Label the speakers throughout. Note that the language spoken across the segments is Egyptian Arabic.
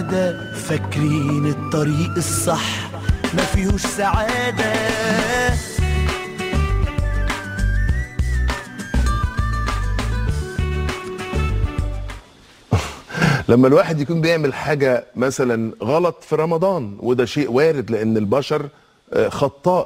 Speaker 1: عادة فاكرين الطريق الصح ما فيهوش سعادة
Speaker 2: لما الواحد يكون بيعمل حاجة مثلا غلط في رمضان وده شيء وارد لأن البشر آه، خطاء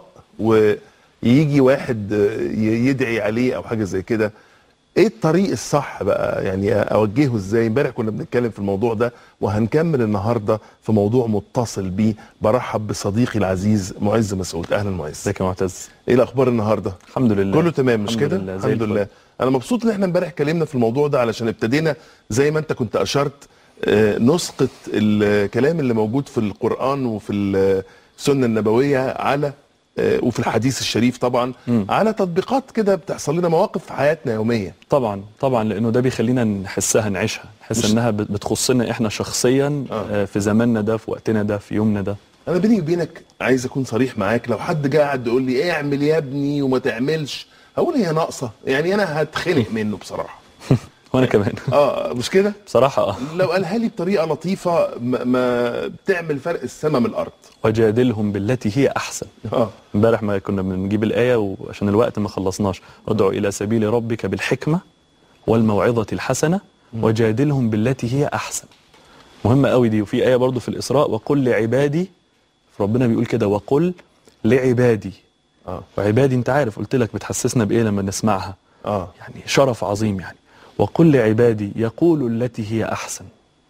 Speaker 2: ويجي واحد آه، ي- يدعي عليه أو حاجة زي كده ايه الطريق الصح بقى يعني اوجهه ازاي امبارح كنا بنتكلم في الموضوع ده وهنكمل النهارده في موضوع متصل بيه برحب بصديقي العزيز معز مسعود اهلا معز
Speaker 3: ازيك يا معتز
Speaker 2: ايه الاخبار النهارده
Speaker 3: الحمد لله
Speaker 2: كله تمام مش
Speaker 3: الحمد
Speaker 2: كده
Speaker 3: لله، زي
Speaker 2: الحمد
Speaker 3: الفل.
Speaker 2: لله انا مبسوط ان احنا امبارح اتكلمنا في الموضوع ده علشان ابتدينا زي ما انت كنت اشرت آه، نسقط الكلام اللي موجود في القران وفي السنه النبويه على آه، وفي الحديث الشريف طبعا على تطبيقات كده بتحصل لنا مواقف في حياتنا يوميه
Speaker 3: طبعا طبعا لانه ده بيخلينا نحسها نعيشها نحس
Speaker 2: مش-
Speaker 3: انها بت- بتخصنا احنا شخصيا
Speaker 2: آه.
Speaker 3: آه، في زماننا ده في وقتنا ده في يومنا ده
Speaker 2: انا بيني وبينك عايز اكون صريح معاك لو حد قاعد يقول لي اعمل يا ابني وما تعملش هقول هي ناقصه يعني انا هتخنق منه بصراحه
Speaker 3: وانا كمان
Speaker 2: اه مش كده
Speaker 3: بصراحه اه
Speaker 2: لو قالها لي بطريقه لطيفه ما, ما بتعمل فرق السما من الارض
Speaker 3: وجادلهم بالتي هي احسن
Speaker 2: اه
Speaker 3: امبارح ما كنا بنجيب الايه وعشان الوقت ما خلصناش ادعو الى سبيل ربك بالحكمه والموعظه الحسنه وجادلهم بالتي هي احسن مهمه قوي دي وفي ايه برضو في الاسراء وقل لعبادي ربنا بيقول كده وقل لعبادي
Speaker 2: اه
Speaker 3: وعبادي انت عارف قلت لك بتحسسنا بايه لما نسمعها
Speaker 2: اه
Speaker 3: يعني شرف عظيم يعني وقل لعبادي يقول التي هي احسن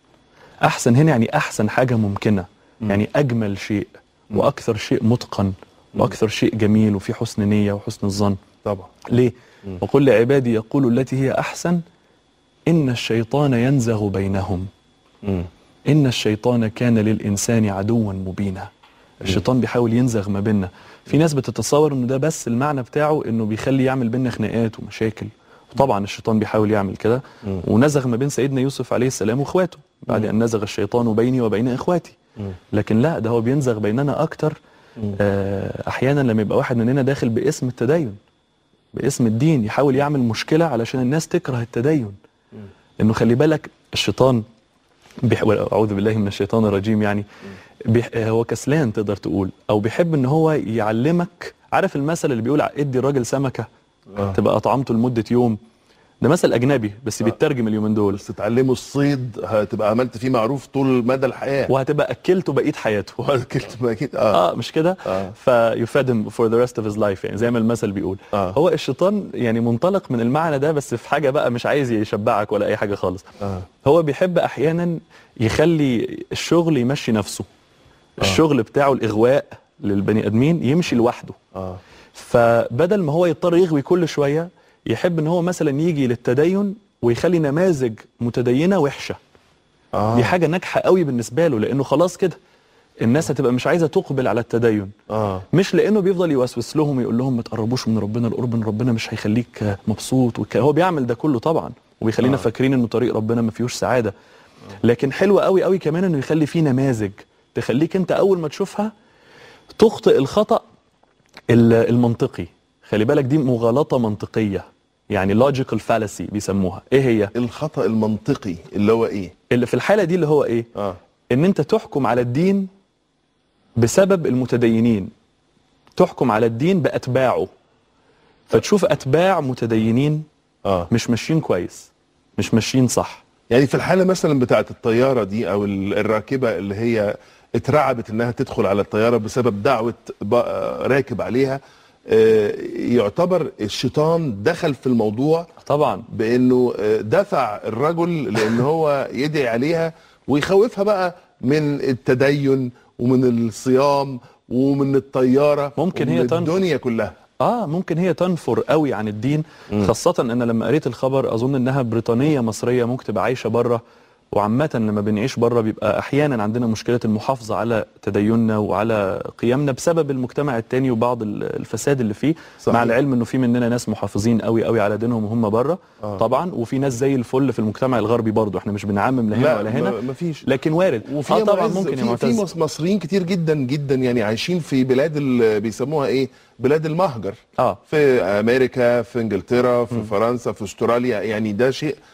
Speaker 3: احسن هنا يعني احسن حاجه ممكنه يعني اجمل شيء واكثر شيء متقن واكثر شيء جميل وفي حسن نيه وحسن الظن
Speaker 2: طبعا
Speaker 3: ليه وقل لعبادي يقول التي هي احسن ان الشيطان ينزغ بينهم
Speaker 2: مم.
Speaker 3: إن الشيطان كان للإنسان عدوا مبينا الشيطان بيحاول ينزغ ما بيننا في ناس بتتصور انه ده بس المعنى بتاعه انه بيخلي يعمل بينا خناقات ومشاكل وطبعا الشيطان بيحاول يعمل كده ونزغ ما بين سيدنا يوسف عليه السلام واخواته بعد ان نزغ الشيطان بيني وبين اخواتي لكن لا ده هو بينزغ بيننا اكتر آه، احيانا لما يبقى واحد مننا داخل باسم التدين باسم الدين يحاول يعمل مشكله علشان الناس تكره التدين انه خلي بالك الشيطان بيح... اعوذ بالله من الشيطان الرجيم يعني بيح... هو كسلان تقدر تقول او بيحب ان هو يعلمك عارف المثل اللي بيقول ادي الراجل سمكه
Speaker 2: آه.
Speaker 3: تبقى اطعمته لمده يوم ده مثل اجنبي بس بيترجم اليومين دول
Speaker 2: بس تتعلموا الصيد هتبقى عملت فيه معروف طول مدى الحياه
Speaker 3: وهتبقى اكلته بقيه حياته
Speaker 2: كلت ما اكيد اه
Speaker 3: اه مش كده
Speaker 2: آه.
Speaker 3: فيفادم فور ذا ريست اوف هيز لايف يعني زي ما المثل بيقول
Speaker 2: آه.
Speaker 3: هو الشيطان يعني منطلق من المعنى ده بس في حاجه بقى مش عايز يشبعك ولا اي حاجه خالص
Speaker 2: آه.
Speaker 3: هو بيحب احيانا يخلي الشغل يمشي نفسه الشغل بتاعه الاغواء للبني ادمين يمشي لوحده
Speaker 2: اه
Speaker 3: فبدل ما هو يضطر يغوي كل شويه يحب ان هو مثلا يجي للتدين ويخلي نماذج متدينه وحشه
Speaker 2: اه
Speaker 3: دي حاجه ناجحه قوي بالنسبه له لانه خلاص كده الناس هتبقى مش عايزه تقبل على التدين
Speaker 2: اه
Speaker 3: مش لانه بيفضل يوسوس لهم ويقول لهم ما تقربوش من ربنا القرب من ربنا مش هيخليك مبسوط وك... هو بيعمل ده كله طبعا وبيخلينا
Speaker 2: آه.
Speaker 3: فاكرين انه طريق ربنا ما فيهوش سعاده لكن حلو قوي قوي كمان انه يخلي فيه نماذج تخليك انت اول ما تشوفها تخطئ الخطا ال- المنطقي خلي بالك دي مغالطه منطقيه يعني logical fallacy بيسموها ايه هي
Speaker 2: الخطا المنطقي اللي هو ايه
Speaker 3: اللي في الحاله دي اللي هو ايه
Speaker 2: اه
Speaker 3: ان انت تحكم على الدين بسبب المتدينين تحكم على الدين باتباعه فتشوف اتباع متدينين
Speaker 2: اه
Speaker 3: مش ماشيين كويس مش ماشيين صح
Speaker 2: يعني في الحاله مثلا بتاعه الطياره دي او ال- الراكبه اللي هي اترعبت انها تدخل على الطياره بسبب دعوه ب- آه، راكب عليها آه، يعتبر الشيطان دخل في الموضوع
Speaker 3: طبعا
Speaker 2: بانه آه، دفع الرجل لان هو يدعي عليها ويخوفها بقى من التدين ومن الصيام ومن الطياره
Speaker 3: ممكن
Speaker 2: ومن
Speaker 3: هي تنفر.
Speaker 2: الدنيا كلها
Speaker 3: اه ممكن هي تنفر قوي عن الدين خاصة ان لما قريت الخبر اظن انها بريطانية مصرية ممكن تبقى عايشة بره وعامة لما بنعيش بره بيبقى احيانا عندنا مشكلة المحافظة على تديننا وعلى قيمنا بسبب المجتمع التاني وبعض ال- الفساد اللي فيه
Speaker 2: صحيح.
Speaker 3: مع العلم انه في مننا ناس محافظين قوي قوي على دينهم وهم بره
Speaker 2: آه.
Speaker 3: طبعا وفي ناس زي الفل في المجتمع الغربي برضه احنا مش بنعمم لا هنا ولا هنا
Speaker 2: ما فيش
Speaker 3: لكن وارد
Speaker 2: وفي
Speaker 3: اه
Speaker 2: يا
Speaker 3: طبعا
Speaker 2: معز
Speaker 3: ممكن يا
Speaker 2: في, في
Speaker 3: معتز
Speaker 2: مص- مصريين كتير جدا جدا يعني عايشين في بلاد ال- بيسموها ايه بلاد المهجر
Speaker 3: اه
Speaker 2: في امريكا في انجلترا في فرنسا في استراليا يعني ده شيء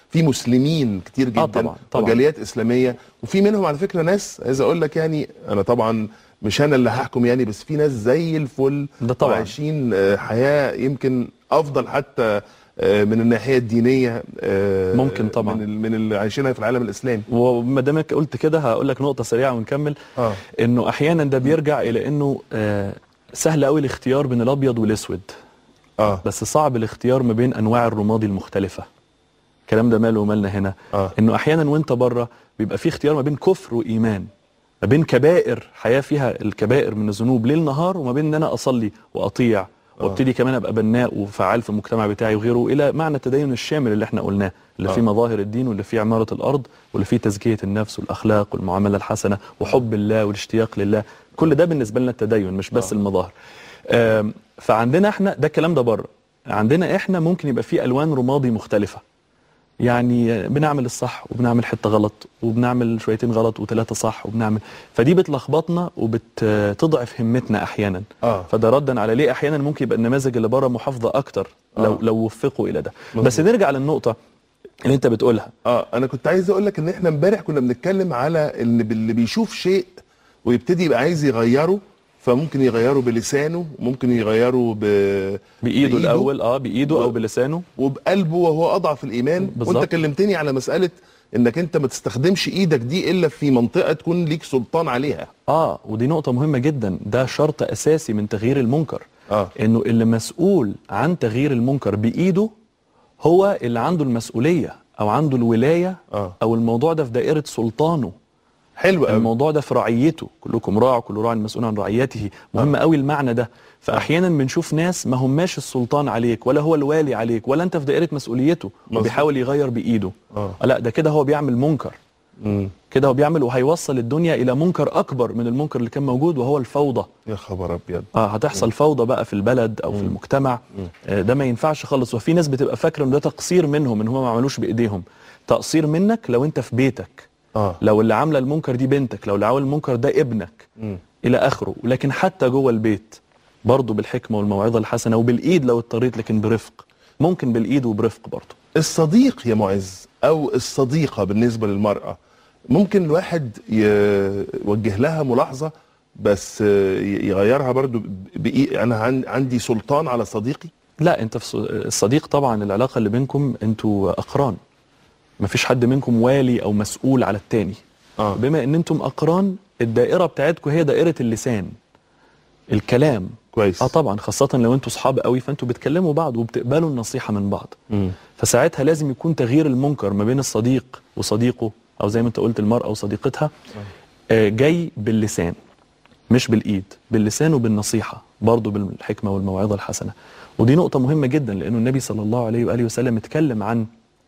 Speaker 2: في مسلمين كتير جدا
Speaker 3: طبعاً، طبعاً.
Speaker 2: وجاليات اسلاميه وفي منهم على فكره ناس عايز اقول لك يعني انا طبعا مش انا اللي هحكم يعني بس في ناس زي الفل
Speaker 3: ده طبعاً.
Speaker 2: وعايشين آه، حياه يمكن افضل حتى آه، من الناحيه الدينيه آه،
Speaker 3: ممكن طبعاً.
Speaker 2: من ال- من اللي عايشينها في العالم الاسلامي
Speaker 3: وما دامك قلت كده هقول لك نقطه سريعه ونكمل
Speaker 2: اه
Speaker 3: انه احيانا ده بيرجع الى انه آه سهل قوي الاختيار بين الابيض والاسود
Speaker 2: اه
Speaker 3: بس صعب الاختيار ما بين انواع الرمادي المختلفه الكلام ده ماله ومالنا هنا
Speaker 2: آه.
Speaker 3: انه احيانا وانت بره بيبقى في اختيار ما بين كفر وايمان ما بين كبائر حياه فيها الكبائر من الذنوب ليل نهار وما بين ان انا اصلي واطيع وابتدي كمان ابقى بناء وفعال في المجتمع بتاعي وغيره الى معنى التدين الشامل اللي احنا قلناه اللي
Speaker 2: آه.
Speaker 3: فيه مظاهر الدين واللي فيه عماره الارض واللي فيه تزكيه النفس والاخلاق والمعامله الحسنه وحب الله والاشتياق لله كل ده بالنسبه لنا التدين مش بس
Speaker 2: آه.
Speaker 3: المظاهر آم، فعندنا احنا ده الكلام ده بره عندنا احنا ممكن يبقى فيه الوان رمادي مختلفه يعني بنعمل الصح وبنعمل حته غلط وبنعمل شويتين غلط وثلاثه صح وبنعمل فدي بتلخبطنا وبتضعف همتنا احيانا
Speaker 2: اه
Speaker 3: فده ردا على ليه احيانا ممكن يبقى النماذج اللي بره محافظه اكتر لو
Speaker 2: آه.
Speaker 3: لو وفقوا الى ده
Speaker 2: مظبوط.
Speaker 3: بس نرجع للنقطه اللي انت بتقولها
Speaker 2: اه انا كنت عايز اقول لك ان احنا امبارح كنا بنتكلم على ان اللي بيشوف شيء ويبتدي يبقى عايز يغيره فممكن يغيره بلسانه ممكن يغيره ب...
Speaker 3: بايده الاول اه بايده
Speaker 2: و-
Speaker 3: او بلسانه
Speaker 2: وبقلبه وهو اضعف الايمان
Speaker 3: بالظبط.
Speaker 2: وانت كلمتني على مساله انك انت ما تستخدمش ايدك دي الا في منطقه تكون ليك سلطان عليها
Speaker 3: اه ودي نقطه مهمه جدا ده شرط اساسي من تغيير المنكر
Speaker 2: اه
Speaker 3: انه اللي مسؤول عن تغيير المنكر بايده هو اللي عنده المسؤوليه او عنده الولايه
Speaker 2: اه
Speaker 3: او الموضوع ده في دائره سلطانه
Speaker 2: حلو قوي
Speaker 3: الموضوع ده في رعيته كلكم راع كل راع مسؤول عن رعيته مهم قوي المعنى ده فاحيانا بنشوف ناس ما هماش السلطان عليك ولا هو الوالي عليك ولا انت في دائره مسؤوليته
Speaker 2: مظبوط.
Speaker 3: وبيحاول يغير بايده
Speaker 2: اه
Speaker 3: لا ده كده هو بيعمل منكر
Speaker 2: مم.
Speaker 3: كده هو بيعمل وهيوصل الدنيا الى منكر اكبر من المنكر اللي كان موجود وهو الفوضى
Speaker 2: يا خبر ابيض
Speaker 3: اه هتحصل فوضى بقى في البلد او في المجتمع آه ده ما ينفعش خالص وفي ناس بتبقى فاكره ان ده تقصير منهم ان هم ما عملوش بايديهم تقصير منك لو انت في بيتك
Speaker 2: اه
Speaker 3: لو اللي عامله المنكر دي بنتك لو اللي عامل المنكر ده ابنك
Speaker 2: مم.
Speaker 3: الى اخره لكن حتى جوه البيت برضه بالحكمه والموعظه الحسنه وبالايد لو اضطريت لكن برفق ممكن بالايد وبرفق برضه
Speaker 2: الصديق يا معز او الصديقه بالنسبه للمراه ممكن الواحد يوجه لها ملاحظه بس ي- يغيرها برضو بإيه انا عن- عندي سلطان على صديقي
Speaker 3: لا انت في ص- الصديق طبعا العلاقه اللي بينكم انتوا اقران مفيش حد منكم والي او مسؤول على التاني
Speaker 2: اه
Speaker 3: بما ان انتم اقران الدائره بتاعتكم هي دائره اللسان الكلام
Speaker 2: كويس
Speaker 3: اه طبعا خاصه لو انتوا صحاب قوي فانتوا بتكلموا بعض وبتقبلوا النصيحه من بعض
Speaker 2: مم.
Speaker 3: فساعتها لازم يكون تغيير المنكر ما بين الصديق وصديقه او زي ما انت قلت المراه وصديقتها آه جاي باللسان مش بالايد باللسان وبالنصيحه برضه بالحكمه والموعظه الحسنه ودي نقطه مهمه جدا لانه النبي صلى الله عليه واله وسلم اتكلم عن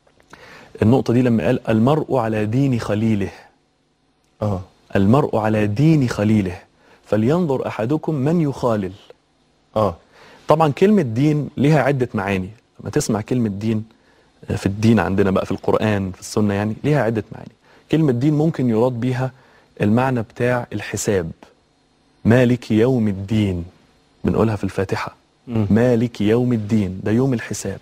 Speaker 3: النقطه دي لما قال المرء على دين خليله
Speaker 2: اه
Speaker 3: المرء على دين خليله فلينظر احدكم من يخالل
Speaker 2: اه
Speaker 3: طبعا كلمة دين ليها عدة معاني لما تسمع كلمة دين آه، في الدين عندنا بقى في القرآن في السنة يعني ليها عدة معاني كلمة دين ممكن يراد بيها المعنى بتاع الحساب مالك يوم الدين بنقولها في الفاتحة
Speaker 2: مم.
Speaker 3: مالك يوم الدين ده يوم الحساب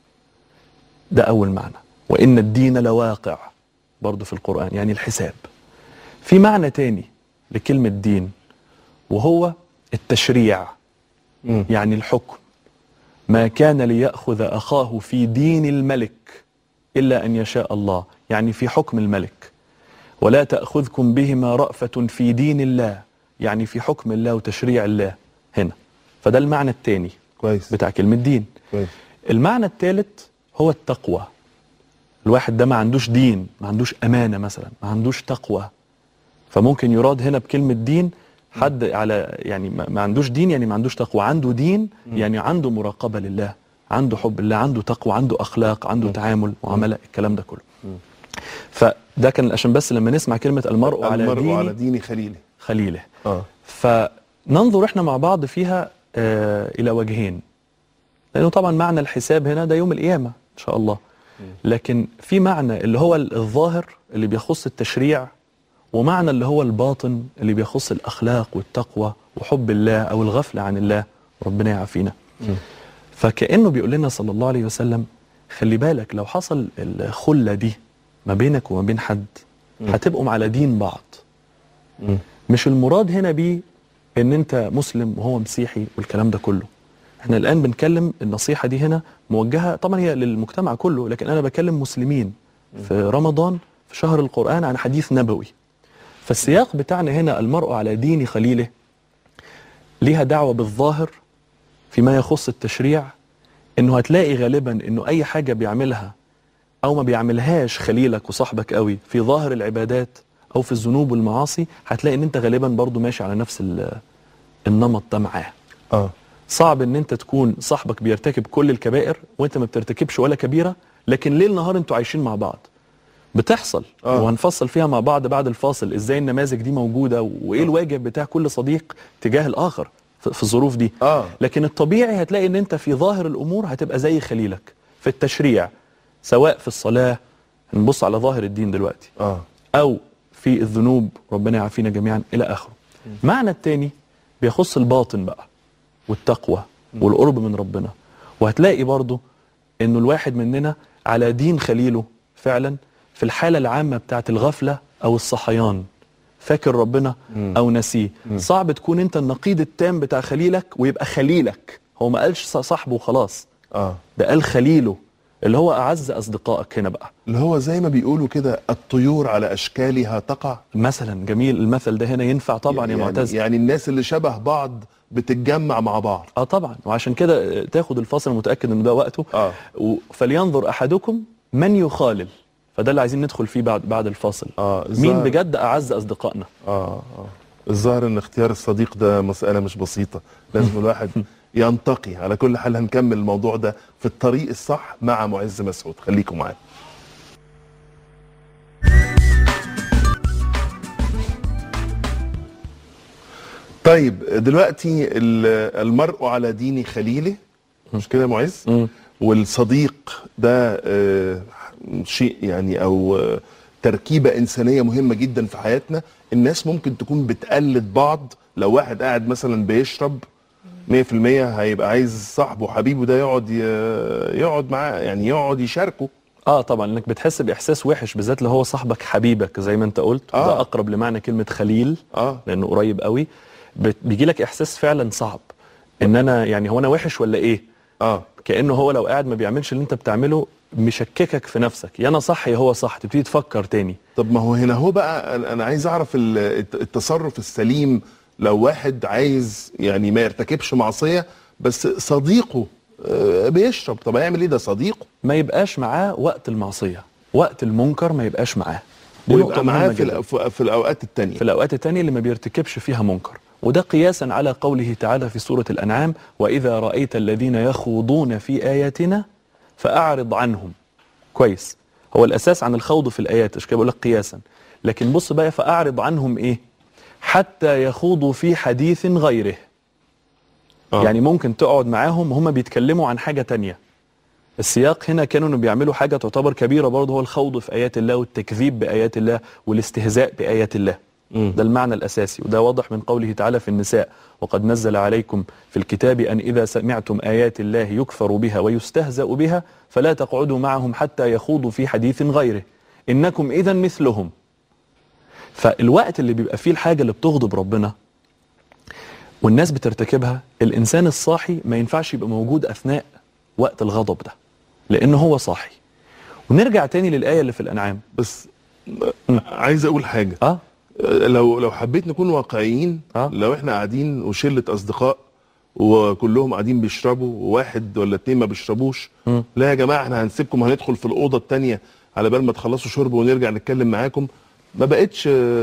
Speaker 3: ده أول معنى وإن الدين لواقع برضو في القرآن يعني الحساب في معنى تاني لكلمة دين وهو التشريع
Speaker 2: مم.
Speaker 3: يعني الحكم ما كان ليأخذ أخاه في دين الملك إلا أن يشاء الله يعني في حكم الملك ولا تأخذكم بهما رأفة في دين الله يعني في حكم الله وتشريع الله هنا فده المعنى الثاني
Speaker 2: كويس
Speaker 3: بتاع كلمة دين
Speaker 2: كويس
Speaker 3: المعنى الثالث هو التقوى الواحد ده ما عندوش دين ما عندوش أمانة مثلا ما عندوش تقوى فممكن يراد هنا بكلمة دين حد على يعني ما ما عندوش دين يعني ما عندوش تقوى عنده دين يعني عنده مراقبة لله عنده حب الله عنده تقوى عنده أخلاق عنده تعامل معاملة الكلام ده كله فده كان عشان بس لما نسمع كلمة المرء على
Speaker 2: المرء
Speaker 3: دين
Speaker 2: على دين خليله
Speaker 3: خليله
Speaker 2: اه
Speaker 3: فننظر احنا مع بعض فيها آه الى وجهين لانه طبعا معنى الحساب هنا ده يوم القيامه ان شاء الله لكن في معنى اللي هو الظاهر اللي بيخص التشريع ومعنى اللي هو الباطن اللي بيخص الاخلاق والتقوى وحب الله او الغفله عن الله ربنا يعافينا فكانه بيقول لنا صلى الله عليه وسلم خلي بالك لو حصل الخله دي ما بينك وما بين حد هتبقوا على دين بعض
Speaker 2: مم.
Speaker 3: مش المراد هنا بيه ان انت مسلم وهو مسيحي والكلام ده كله احنا الان بنتكلم النصيحه دي هنا موجهه طبعا هي للمجتمع كله لكن انا بكلم مسلمين في رمضان في شهر القران عن حديث نبوي فالسياق بتاعنا هنا المرء على دين خليله ليها دعوه بالظاهر فيما يخص التشريع انه هتلاقي غالبا انه اي حاجه بيعملها او ما بيعملهاش خليلك وصاحبك قوي في ظاهر العبادات او في الذنوب والمعاصي هتلاقي ان انت غالبا برضو ماشي على نفس ال- النمط ده معاه
Speaker 2: اه
Speaker 3: صعب ان انت تكون صاحبك بيرتكب كل الكبائر وانت ما بترتكبش ولا كبيره لكن ليل نهار انتوا عايشين مع بعض بتحصل
Speaker 2: آه.
Speaker 3: وهنفصل فيها مع بعض بعد الفاصل ازاي النماذج دي موجوده وايه الواجب بتاع كل صديق تجاه الاخر في في الظروف دي
Speaker 2: اه
Speaker 3: لكن الطبيعي هتلاقي ان انت في ظاهر الامور هتبقى زي خليلك في التشريع سواء في الصلاه نبص على ظاهر الدين دلوقتي
Speaker 2: اه
Speaker 3: او في الذنوب ربنا يعافينا جميعا الى اخره معنى التاني بيخص الباطن بقى والتقوى والقرب من ربنا وهتلاقي برضو انه الواحد مننا على دين خليله فعلا في الحالة العامة بتاعت الغفلة او الصحيان فاكر ربنا او نسيه صعب تكون انت النقيض التام بتاع خليلك ويبقى خليلك هو ما قالش صاحبه وخلاص
Speaker 2: اه
Speaker 3: ده قال خليله اللي هو اعز اصدقائك هنا بقى
Speaker 2: اللي هو زي ما بيقولوا كده الطيور على اشكالها تقع
Speaker 3: مثلا جميل المثل ده هنا ينفع طبعا يا
Speaker 2: يعني
Speaker 3: معتز
Speaker 2: يعني الناس اللي شبه بعض بتتجمع مع بعض
Speaker 3: اه طبعا وعشان كده تاخد الفاصل متاكد ان ده وقته
Speaker 2: اه
Speaker 3: و- فلينظر احدكم من يخالل فده اللي عايزين ندخل فيه بعد بعد الفاصل
Speaker 2: اه
Speaker 3: مين
Speaker 2: الظاهر-
Speaker 3: بجد اعز اصدقائنا
Speaker 2: اه اه الظاهر ان اختيار الصديق ده مسألة مش بسيطة لازم الواحد ينتقي على كل حال هنكمل الموضوع ده في الطريق الصح مع معز مسعود خليكم معانا طيب دلوقتي ال- المرء على دين خليله مش كده يا معز
Speaker 3: مم.
Speaker 2: والصديق ده آه، شيء يعني او آه، تركيبه انسانيه مهمه جدا في حياتنا الناس ممكن تكون بتقلد بعض لو واحد قاعد مثلا بيشرب 100% هيبقى عايز صاحبه حبيبه ده يقعد ي- يقعد معاه يعني يقعد يشاركه
Speaker 3: اه طبعا انك بتحس باحساس وحش بالذات اللي هو صاحبك حبيبك زي ما انت قلت
Speaker 2: آه.
Speaker 3: ده اقرب لمعنى كلمه خليل
Speaker 2: اه
Speaker 3: لانه قريب قوي بيجي لك احساس فعلا صعب ان انا يعني هو انا وحش ولا ايه
Speaker 2: اه
Speaker 3: كانه هو لو قاعد ما بيعملش اللي انت بتعمله مشككك في نفسك يا انا صح يا هو صح تبتدي تفكر تاني
Speaker 2: طب ما هو هنا هو بقى أنا- انا عايز اعرف ال- الت- التصرف السليم لو واحد عايز يعني ما يرتكبش معصيه بس صديقه آه، بيشرب طب هيعمل ايه ده صديقه
Speaker 3: ما يبقاش معاه وقت المعصيه وقت المنكر ما يبقاش معاه دي
Speaker 2: ويبقى
Speaker 3: نقطة
Speaker 2: معاه
Speaker 3: مهمة
Speaker 2: في,
Speaker 3: جدا.
Speaker 2: الأ- في في الاوقات التانية
Speaker 3: في الأوقات التانية اللي ما بيرتكبش فيها منكر وده قياسا على قوله تعالى في سورة الأنعام وإذا رأيت الذين يخوضون في آياتنا فأعرض عنهم كويس هو الأساس عن الخوض في الآيات عشان كده بقول لك قياسا لكن بص بقى فأعرض عنهم إيه حتى يخوضوا في حديث غيره
Speaker 2: آه.
Speaker 3: يعني ممكن تقعد معاهم وهم بيتكلموا عن حاجة تانية السياق هنا كانوا إنه بيعملوا حاجة تعتبر كبيرة برضه هو الخوض في آيات الله والتكذيب بآيات الله والاستهزاء بآيات الله
Speaker 2: مم.
Speaker 3: ده المعنى الأساسي وده واضح من قوله تعالى في النساء وقد نزل عليكم في الكتاب أن إذا سمعتم آيات الله يكفر بها ويستهزأ بها فلا تقعدوا معهم حتى يخوضوا في حديث غيره إنكم إذا مثلهم فالوقت اللي بيبقى فيه الحاجة اللي بتغضب ربنا والناس بترتكبها الإنسان الصاحي ما ينفعش يبقى موجود أثناء وقت الغضب ده لأنه هو صاحي ونرجع تاني للآية اللي في الأنعام
Speaker 2: بس عايز اقول حاجه
Speaker 3: آه
Speaker 2: لو لو حبيت نكون واقعيين
Speaker 3: آه.
Speaker 2: لو احنا قاعدين وشله اصدقاء وكلهم قاعدين بيشربوا وواحد ولا اتنين ما بيشربوش
Speaker 3: مم.
Speaker 2: لا يا جماعه احنا هنسيبكم هندخل في الاوضه التانيه على بال ما تخلصوا شرب ونرجع نتكلم معاكم ما بقتش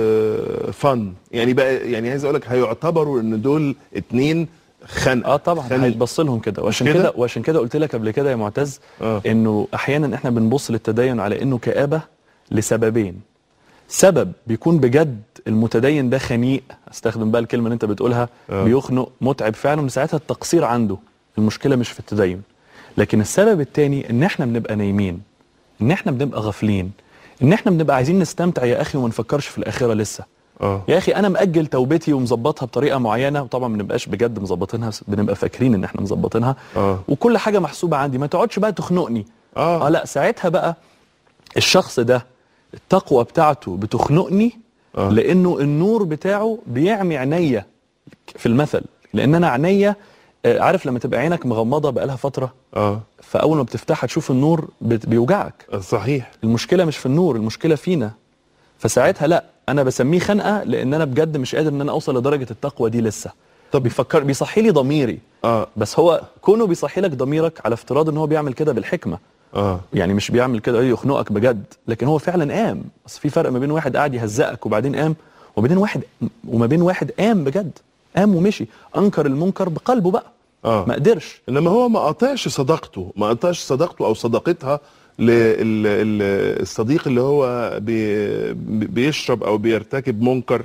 Speaker 2: فن يعني بقى يعني عايز اقول لك هيعتبروا ان دول اتنين خنقه
Speaker 3: اه طبعا
Speaker 2: خنق.
Speaker 3: هيتبص لهم كده وعشان
Speaker 2: كده؟
Speaker 3: كده وعشان كده قلت لك قبل كده يا معتز
Speaker 2: آه.
Speaker 3: انه احيانا احنا بنبص للتدين على انه كآبة لسببين سبب بيكون بجد المتدين ده خنيق استخدم بقى الكلمه اللي انت بتقولها
Speaker 2: آه.
Speaker 3: بيخنق متعب فعلا وساعتها التقصير عنده المشكله مش في التدين لكن السبب التاني ان احنا بنبقى نايمين ان احنا بنبقى غافلين ان احنا بنبقى عايزين نستمتع يا اخي وما نفكرش في الاخره لسه
Speaker 2: اه
Speaker 3: يا اخي انا مأجل توبتي ومظبطها بطريقه معينه وطبعا ما بنبقاش بجد مظبطينها بنبقى فاكرين ان احنا مظبطينها
Speaker 2: اه
Speaker 3: وكل حاجه محسوبه عندي ما تقعدش بقى تخنقني
Speaker 2: آه.
Speaker 3: اه لا ساعتها بقى الشخص ده التقوى بتاعته بتخنقني
Speaker 2: آه.
Speaker 3: لانه النور بتاعه بيعمي عينيا في المثل لان انا عينيا آه، عارف لما تبقى عينك مغمضه بقالها فتره
Speaker 2: اه
Speaker 3: فاول ما بتفتحها تشوف النور بت- بيوجعك
Speaker 2: صحيح
Speaker 3: المشكله مش في النور المشكله فينا فساعتها لا انا بسميه خنقه لان انا بجد مش قادر ان انا اوصل لدرجه التقوى دي لسه طب بيفكر بيصحي لي ضميري
Speaker 2: اه
Speaker 3: بس هو كونه بيصحي لك ضميرك على افتراض ان هو بيعمل كده بالحكمه
Speaker 2: اه
Speaker 3: يعني مش بيعمل كده ايه يخنقك بجد لكن هو فعلا قام بس في فرق ما بين واحد قاعد يهزقك وبعدين قام وبين واحد وما بين واحد قام بجد قام ومشي انكر المنكر بقلبه بقى
Speaker 2: اه
Speaker 3: ما قدرش
Speaker 2: انما هو ما قطعش صداقته ما قطعش صداقته او صداقتها للصديق اللي هو بي بيشرب او بيرتكب منكر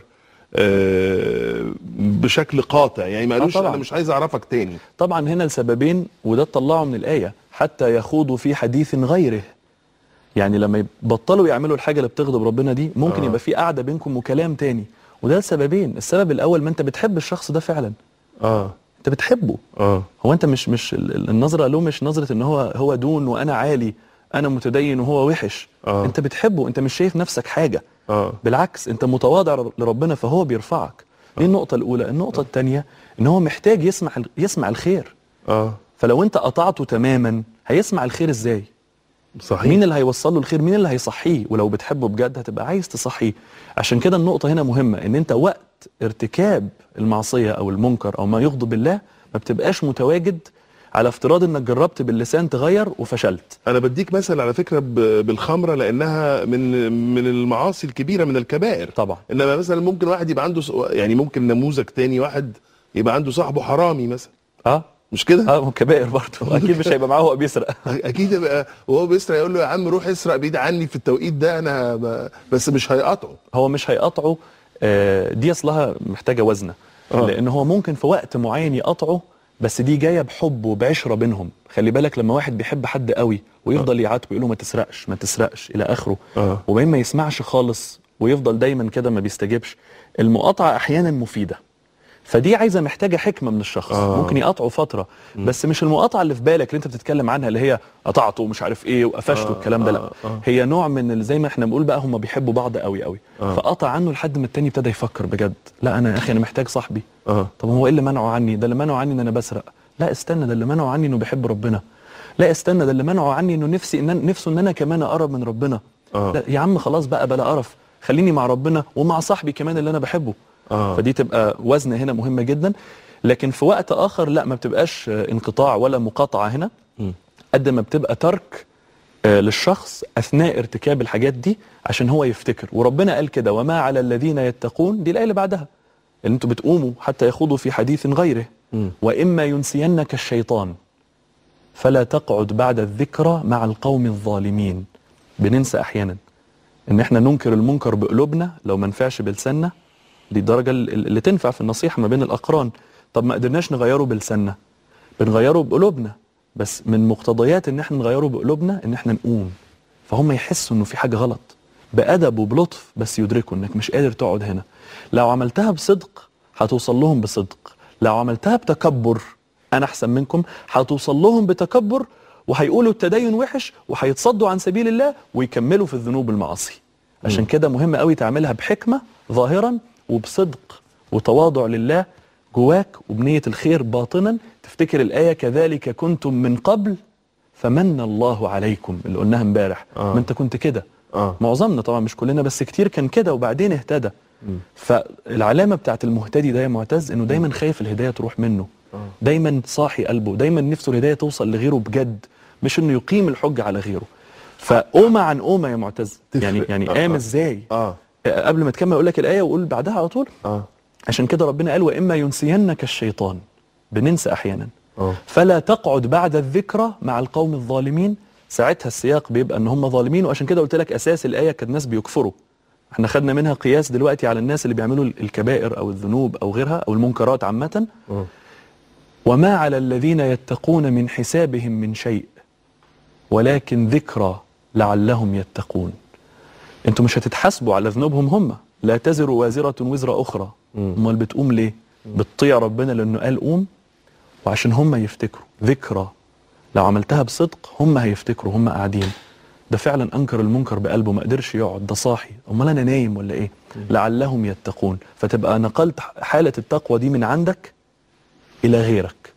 Speaker 2: آه، بشكل قاطع يعني ما قالوش
Speaker 3: طبعاً.
Speaker 2: انا مش عايز اعرفك تاني
Speaker 3: طبعا هنا لسببين وده تطلعه من الآية حتى يخوضوا في حديث غيره يعني لما يبطلوا يعملوا الحاجة اللي بتغضب ربنا دي ممكن
Speaker 2: آه.
Speaker 3: يبقى في قعدة بينكم وكلام تاني وده لسببين السبب الأول ما أنت بتحب الشخص ده فعلا
Speaker 2: اه
Speaker 3: أنت بتحبه
Speaker 2: اه
Speaker 3: هو أنت مش مش ال- ال- النظرة له مش نظرة إن هو هو دون وأنا عالي أنا متدين وهو وحش
Speaker 2: آه.
Speaker 3: أنت بتحبه أنت مش شايف نفسك حاجة
Speaker 2: اه
Speaker 3: بالعكس انت متواضع لربنا فهو بيرفعك دي النقطة الأولى النقطة الثانية إن هو محتاج يسمع يسمع الخير
Speaker 2: اه
Speaker 3: فلو أنت قطعته تماما هيسمع الخير إزاي؟
Speaker 2: صحيح
Speaker 3: مين اللي هيوصل له الخير؟ مين اللي هيصحيه؟ ولو بتحبه بجد هتبقى عايز تصحيه عشان كده النقطة هنا مهمة إن أنت وقت ارتكاب المعصية أو المنكر أو ما يغضب الله ما بتبقاش متواجد على افتراض إنك جربت باللسان تغير وفشلت
Speaker 2: انا بديك مثل على فكره ب- بالخمره لانها من من المعاصي الكبيره من الكبائر
Speaker 3: طبعا
Speaker 2: انما مثلا ممكن واحد يبقى عنده س- يعني ممكن نموذج تاني واحد يبقى عنده صاحبه حرامي مثلا
Speaker 3: اه
Speaker 2: مش كده
Speaker 3: اه كبائر برضه اكيد مش هيبقى معاه وهو بيسرق
Speaker 2: اكيد يبقى وهو بيسرق يقول له يا عم روح اسرق بعيد عني في التوقيت ده انا ب... بس مش هيقطعه
Speaker 3: هو مش هيقطعه آه، دي اصلها محتاجه وزنه
Speaker 2: آه.
Speaker 3: لان هو ممكن في وقت معين يقطعه بس دي جايه بحب وبعشره بينهم خلي بالك لما واحد بيحب حد قوي ويفضل يعاتبه يقول له ما تسرقش ما تسرقش الى اخره
Speaker 2: آه.
Speaker 3: وبين ما يسمعش خالص ويفضل دايما كده ما بيستجيبش المقاطعه احيانا مفيده فدي عايزه محتاجه حكمه من الشخص
Speaker 2: آه.
Speaker 3: ممكن يقطعه فتره بس مش المقاطعه اللي في بالك اللي انت بتتكلم عنها اللي هي قطعته ومش عارف ايه وقفشته
Speaker 2: آه،
Speaker 3: الكلام ده لا
Speaker 2: آه، آه.
Speaker 3: هي نوع من ال- زي ما احنا بنقول بقى هم بيحبوا بعض قوي قوي
Speaker 2: آه.
Speaker 3: فقطع عنه لحد ما التاني ابتدى يفكر بجد لا انا يا اخي انا محتاج صاحبي
Speaker 2: اه
Speaker 3: طب هو ايه اللي منعه عني ده اللي منعه عني ان انا بسرق لا استنى ده اللي منعه عني انه بيحب ربنا لا استنى ده اللي منعه عني انه نفسي ان أنا- نفسه ان انا كمان اقرب من ربنا
Speaker 2: آه.
Speaker 3: لا يا عم خلاص بقى بلا قرف خليني مع ربنا ومع صاحبي كمان اللي انا بحبه
Speaker 2: آه.
Speaker 3: فدي تبقى وزن هنا مهمه جدا لكن في وقت اخر لا ما بتبقاش آه، انقطاع ولا مقاطعه هنا
Speaker 2: مم.
Speaker 3: قد ما بتبقى ترك آه، للشخص اثناء ارتكاب الحاجات دي عشان هو يفتكر وربنا قال كده وما على الذين يتقون دي الايه اللي بعدها ان انتوا بتقوموا حتى يخوضوا في حديث غيره
Speaker 2: مم.
Speaker 3: واما ينسينك الشيطان فلا تقعد بعد الذكرى مع القوم الظالمين بننسى احيانا ان احنا ننكر المنكر بقلوبنا لو ما نفعش بلساننا دي الدرجه اللي اللي تنفع في النصيحه ما بين الاقران طب ما قدرناش نغيره بلساننا بنغيره بقلوبنا بس من مقتضيات ان احنا نغيره بقلوبنا ان احنا نقوم فهم يحسوا انه في حاجه غلط بادب وبلطف بس يدركوا انك مش قادر تقعد هنا لو عملتها بصدق هتوصل لهم بصدق لو عملتها بتكبر انا احسن منكم هتوصل لهم بتكبر وهيقولوا التدين وحش وهيتصدوا عن سبيل الله ويكملوا في الذنوب والمعاصي عشان كده مهم قوي تعملها بحكمه ظاهرا وبصدق وتواضع لله جواك وبنيه الخير باطنا تفتكر الايه كذلك كنتم من قبل فمن الله عليكم اللي قلناها امبارح
Speaker 2: آه.
Speaker 3: ما انت كنت كده
Speaker 2: اه
Speaker 3: معظمنا طبعا مش كلنا بس كتير كان كده وبعدين اهتدى فالعلامه بتاعت المهتدي ده يا معتز انه دايما خايف الهدايه تروح منه دايما صاحي قلبه دايما نفسه الهدايه توصل لغيره بجد مش انه يقيم الحجه على غيره فقومه عن قومه يا معتز
Speaker 2: تفرق.
Speaker 3: يعني يعني
Speaker 2: آه،
Speaker 3: قام
Speaker 2: آه.
Speaker 3: ازاي
Speaker 2: اه
Speaker 3: آه، قبل ما تكمل اقول لك الايه واقول بعدها على طول
Speaker 2: اه
Speaker 3: عشان كده ربنا قال واما ينسينك الشيطان بننسى احيانا
Speaker 2: اه
Speaker 3: فلا تقعد بعد الذكرى مع القوم الظالمين ساعتها السياق بيبقى ان هم ظالمين وعشان كده قلت لك اساس الايه كان الناس بيكفروا احنا خدنا منها قياس دلوقتي على الناس اللي بيعملوا الكبائر او الذنوب او غيرها او المنكرات عامه
Speaker 2: آه.
Speaker 3: وما على الذين يتقون من حسابهم من شيء ولكن ذكرى لعلهم يتقون انتوا مش هتتحاسبوا على ذنوبهم هم لا تزر وازرة وزر أخرى
Speaker 2: مم.
Speaker 3: امال بتقوم ليه بتطيع ربنا لأنه قال قوم وعشان هم يفتكروا ذكرى لو عملتها بصدق هم هيفتكروا هم قاعدين ده فعلا انكر المنكر بقلبه ما قدرش يقعد ده صاحي امال انا نايم ولا ايه لعلهم يتقون فتبقى نقلت حاله التقوى دي من عندك الى غيرك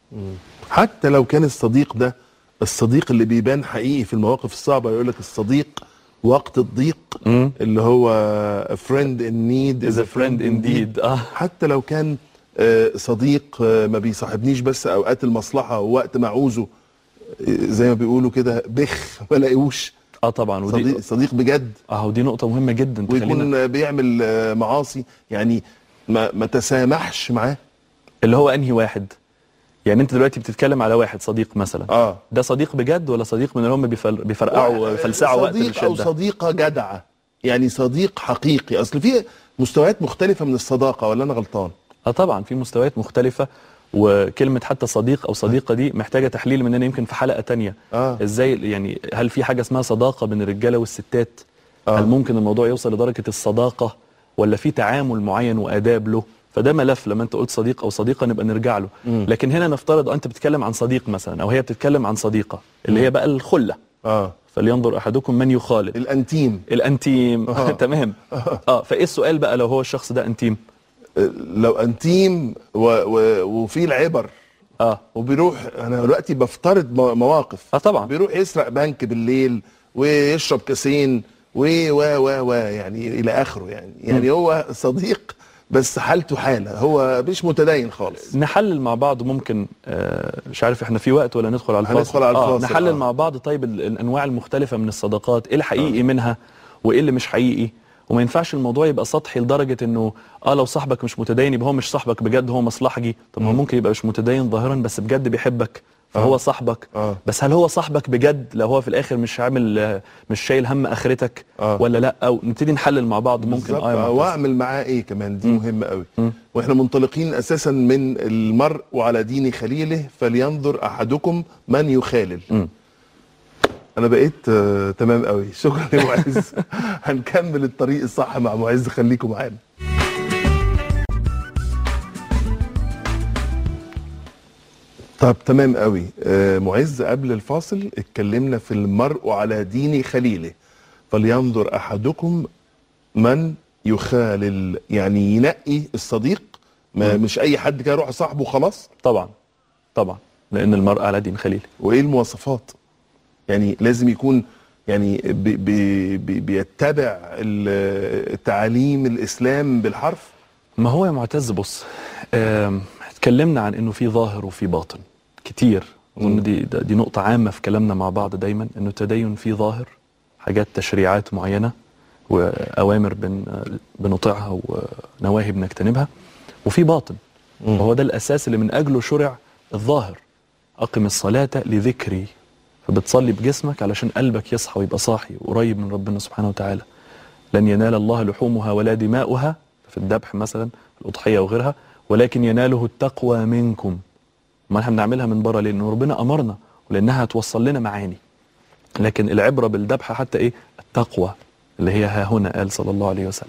Speaker 2: حتى لو كان الصديق ده الصديق اللي بيبان حقيقي في المواقف الصعبه يقول لك الصديق وقت الضيق
Speaker 3: مم.
Speaker 2: اللي هو a friend in need
Speaker 3: is a friend indeed اه
Speaker 2: حتى لو كان آه، صديق آه، ما بيصاحبنيش بس اوقات المصلحه ووقت ما عوزه آه، زي ما بيقولوا كده بخ ما لاقيهوش
Speaker 3: اه طبعا ودي
Speaker 2: صديق صديق بجد
Speaker 3: اه ودي نقطه مهمه جدا تخلينا
Speaker 2: ويكون بيعمل آه، معاصي يعني ما ما تسامحش معاه
Speaker 3: اللي هو انهي واحد يعني انت دلوقتي بتتكلم على واحد صديق مثلا
Speaker 2: اه
Speaker 3: ده صديق بجد ولا صديق من اللي هم بيفل- بيفرقعوا فلسعوا وقت
Speaker 2: صديق او
Speaker 3: الشده
Speaker 2: صديقه جدعه يعني صديق حقيقي اصل في مستويات مختلفه من الصداقه ولا انا غلطان
Speaker 3: اه طبعا في مستويات مختلفة وكلمة حتى صديق او صديقة دي محتاجة تحليل مننا يمكن في حلقة تانية
Speaker 2: آه.
Speaker 3: ازاي يعني هل في حاجة اسمها صداقة بين الرجالة والستات
Speaker 2: آه.
Speaker 3: هل ممكن الموضوع يوصل لدرجة الصداقة ولا في تعامل معين وآداب له فده ملف لما انت قلت صديق او صديقة نبقى نرجع له لكن هنا نفترض انت بتتكلم عن صديق مثلا او هي بتتكلم عن صديقة اللي هي بقى الخلة
Speaker 2: اه
Speaker 3: فلينظر احدكم من يخالط
Speaker 2: الانتيم
Speaker 3: الانتيم
Speaker 2: آه.
Speaker 3: تمام اه فايه السؤال بقى لو هو الشخص ده انتيم
Speaker 2: آه، لو انتيم و و وفي العبر
Speaker 3: اه
Speaker 2: وبيروح انا دلوقتي بفترض مو- مواقف
Speaker 3: اه طبعا
Speaker 2: بيروح يسرق بنك بالليل ويشرب كاسين و و و و يعني الى اخره يعني يعني هو صديق بس حالته حاله هو مش متدين خالص
Speaker 3: نحلل مع بعض ممكن آه، مش عارف احنا في وقت ولا ندخل على الفاصل
Speaker 2: هندخل على
Speaker 3: آه
Speaker 2: الفاصل،
Speaker 3: نحلل
Speaker 2: آه.
Speaker 3: مع بعض طيب ال- الانواع المختلفه من الصداقات ايه الحقيقي منها وايه اللي مش حقيقي وما ينفعش الموضوع يبقى سطحي لدرجه انه اه لو صاحبك مش متدين يبقى هو مش صاحبك بجد هو مصلحجي طب ما هو ممكن يبقى مش متدين ظاهرا بس بجد بيحبك فهو
Speaker 2: آه.
Speaker 3: صاحبك
Speaker 2: آه.
Speaker 3: بس هل هو صاحبك بجد لو هو في الاخر مش عامل آه، مش شايل هم اخرتك
Speaker 2: آه.
Speaker 3: ولا لا او نبتدي نحلل مع بعض ممكن
Speaker 2: بالظبط
Speaker 3: اه يا معتز.
Speaker 2: واعمل معاه ايه كمان دي مهمه قوي واحنا منطلقين اساسا من المرء وعلى دين خليله فلينظر احدكم من يخالل
Speaker 3: مم.
Speaker 2: انا بقيت آه تمام قوي شكرا يا معز هنكمل الطريق الصح مع معز خليكم معانا طب تمام قوي آه معز قبل الفاصل اتكلمنا في المرء على دين خليله فلينظر احدكم من يخالل يعني ينقي الصديق ما مش اي حد كده يروح صاحبه خلاص
Speaker 3: طبعا طبعا لان المرء على دين خليل
Speaker 2: وايه المواصفات يعني لازم يكون يعني بي بي بي بيتبع ال- تعاليم الاسلام بالحرف
Speaker 3: ما هو يا معتز بص آم، اتكلمنا عن انه في ظاهر وفي باطن كتير اظن دي ده- دي نقطة عامة في كلامنا مع بعض دايما انه التدين فيه ظاهر حاجات تشريعات معينة واوامر بن بنطيعها ونواهي بنجتنبها وفي باطن وهو ده الاساس اللي من اجله شرع الظاهر اقم الصلاة لذكري فبتصلي بجسمك علشان قلبك يصحى ويبقى صاحي وقريب من ربنا سبحانه وتعالى لن ينال الله لحومها ولا دماؤها في الذبح مثلا في الأضحية وغيرها ولكن يناله التقوى منكم ما احنا بنعملها من بره لأن ربنا أمرنا ولأنها هتوصل لنا معاني لكن العبرة بالذبح حتى إيه التقوى اللي هي ها هنا قال صلى الله عليه وسلم